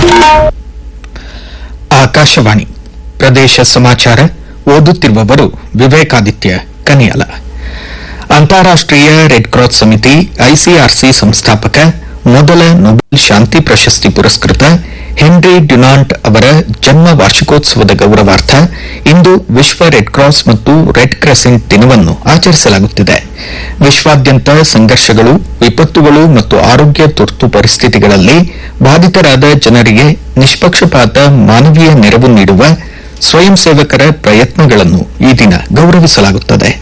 ಆಕಾಶವಾಣಿ ಪ್ರದೇಶ ಸಮಾಚಾರ ಓದುತ್ತಿರುವವರು ವಿವೇಕಾದಿತ್ಯ ಕನಿಯಾಲ ಅಂತಾರಾಷ್ಟೀಯ ರೆಡ್ ಕ್ರಾಸ್ ಸಮಿತಿ ಐಸಿಆರ್ಸಿ ಸಂಸ್ಥಾಪಕ ಮೊದಲ ನೊಬೆಲ್ ಶಾಂತಿ ಪ್ರಶಸ್ತಿ ಪುರಸ್ಕೃತ ಹೆನ್ರಿ ಡ್ಯುನಾಂಟ್ ಅವರ ಜನ್ಮ ವಾರ್ಷಿಕೋತ್ಸವದ ಗೌರವಾರ್ಥ ಇಂದು ವಿಶ್ವ ರೆಡ್ ಕ್ರಾಸ್ ಮತ್ತು ರೆಡ್ ಕ್ರೆಸೆಂಟ್ ದಿನವನ್ನು ಆಚರಿಸಲಾಗುತ್ತಿದೆ ವಿಶ್ವಾದ್ಯಂತ ಸಂಘರ್ಷಗಳು ವಿಪತ್ತುಗಳು ಮತ್ತು ಆರೋಗ್ಯ ತುರ್ತು ಪರಿಸ್ಥಿತಿಗಳಲ್ಲಿ ಬಾಧಿತರಾದ ಜನರಿಗೆ ನಿಷ್ಪಕ್ಷಪಾತ ಮಾನವೀಯ ನೆರವು ನೀಡುವ ಸ್ವಯಂ ಸೇವಕರ ಪ್ರಯತ್ನಗಳನ್ನು ಈ ದಿನ ಗೌರವಿಸಲಾಗುತ್ತದೆ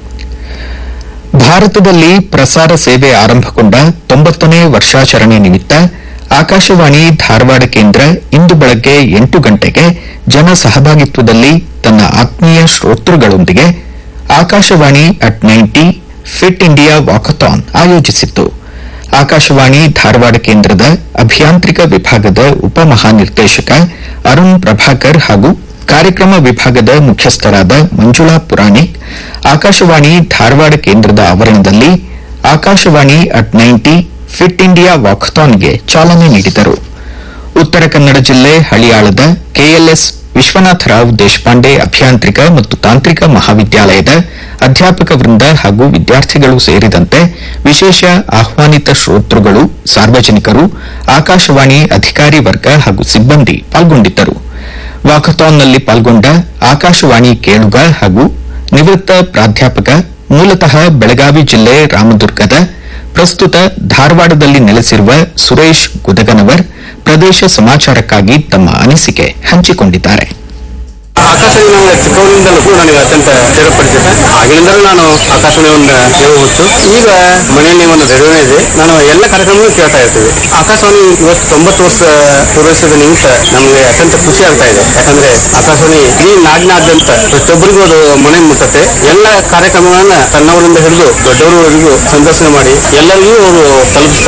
ಭಾರತದಲ್ಲಿ ಪ್ರಸಾರ ಸೇವೆ ಆರಂಭಗೊಂಡ ತೊಂಬತ್ತನೇ ವರ್ಷಾಚರಣೆ ನಿಮಿತ್ತ ಆಕಾಶವಾಣಿ ಧಾರವಾಡ ಕೇಂದ್ರ ಇಂದು ಬೆಳಗ್ಗೆ ಎಂಟು ಗಂಟೆಗೆ ಜನ ಸಹಭಾಗಿತ್ವದಲ್ಲಿ ತನ್ನ ಆತ್ಮೀಯ ಶ್ರೋತೃಗಳೊಂದಿಗೆ Akashvani at ninety fit India walkathon ಆಯೋಜಿಸಿತ್ತು ಆಕಾಶವಾಣಿ ಧಾರವಾಡ ಕೇಂದ್ರದ ಅಭಿಯಾಂತ್ರಿಕ ವಿಭಾಗದ ಉಪಮಹಾನಿರ್ದೇಶಕ ಅರುಣ್ ಪ್ರಭಾಕರ್ ಹಾಗೂ ಕಾರ್ಯಕ್ರಮ ವಿಭಾಗದ ಮುಖ್ಯಸ್ಥರಾದ ಮಂಜುಳಾ ಪುರಾಣಿಕ್ ಆಕಾಶವಾಣಿ ಧಾರವಾಡ ಕೇಂದ್ರದ ಆವರಣದಲ್ಲಿ Akashvani at ninety fit India ವಾಕಥಾನ್ಗೆ ಚಾಲನೆ ನೀಡಿದರು ಉತ್ತರ ಕನ್ನಡ ಜಿಲ್ಲೆ ಹಳಿಯಾಳದ ಕೆಎಲ್ಎಸ್ ವಿಶ್ವನಾಥರಾವ್ ದೇಶಪಾಂಡೆ ಅಭಿಯಾಂತ್ರಿಕ ಮತ್ತು ತಾಂತ್ರಿಕ ಮಹಾವಿದ್ಯಾಲಯದ ಅಧ್ಯಾಪಕ ವೃಂದ ಹಾಗೂ ವಿದ್ಯಾರ್ಥಿಗಳು ಸೇರಿದಂತೆ ವಿಶೇಷ ಆಹ್ವಾನಿತ ಶ್ರೋತೃಗಳು ಸಾರ್ವಜನಿಕರು ಆಕಾಶವಾಣಿ ಅಧಿಕಾರಿ ವರ್ಗ ಹಾಗೂ ಸಿಬ್ಬಂದಿ ಪಾಲ್ಗೊಂಡಿದ್ದರು ವಾಕಥಾನ್ನಲ್ಲಿ ಪಾಲ್ಗೊಂಡ ಆಕಾಶವಾಣಿ ಕೇಳುಗ ಹಾಗೂ ನಿವೃತ್ತ ಪ್ರಾಧ್ಯಾಪಕ ಮೂಲತಃ ಬೆಳಗಾವಿ ಜಿಲ್ಲೆ ರಾಮದುರ್ಗದ ಪ್ರಸ್ತುತ ಧಾರವಾಡದಲ್ಲಿ ನೆಲೆಸಿರುವ ಸುರೇಶ್ ಗುದಗನವರ್ ಪ್ರದೇಶ ಸಮಾಚಾರಕ್ಕಾಗಿ ತಮ್ಮ ಅನಿಸಿಕೆ ಹಂಚಿಕೊಂಡಿದ್ದಾರೆ ಆಕಾಶವಾಣಿ ನನಗೆ ಚಿಕ್ಕವನಿಂದಲೂ ಕೂಡ ನನಗೆ ಅತ್ಯಂತ ಸೇರ್ಪಡಿಸಿದೆ ಆಗಿನಿಂದಲೂ ನಾನು ಆಕಾಶವಾಣಿಯನ್ನು ಕೇಳಬಹುದು ಈಗ ಮನೆಯಲ್ಲಿ ಒಂದು ರೇಡಿಯೋನೇ ಇದೆ ನಾನು ಎಲ್ಲ ಕಾರ್ಯಕ್ರಮಗಳು ಕೇಳ್ತಾ ಇರ್ತೀವಿ ಆಕಾಶವಾಣಿ ಇವತ್ತು ತೊಂಬತ್ತು ವರ್ಷ ಪೂರೈಸಿದ ನಿಮಿತ್ತ ನಮಗೆ ಅತ್ಯಂತ ಖುಷಿ ಆಗ್ತಾ ಇದೆ ಯಾಕಂದ್ರೆ ಆಕಾಶವಾಣಿ ಈ ನಾಡಿನಾದ್ಯಂತ ಪ್ರತಿಯೊಬ್ಬರಿಗೂ ಅದು ಮನೆ ಮುಟ್ಟುತ್ತೆ ಎಲ್ಲ ಕಾರ್ಯಕ್ರಮಗಳನ್ನ ಸಣ್ಣವರಿಂದ ಹಿಡಿದು ದೊಡ್ಡವರವರೆಗೂ ಸಂದರ್ಶನ ಮಾಡಿ ಎಲ್ಲರಿಗೂ ಅವರು ತಲುಪಿಸ್ತಾರೆ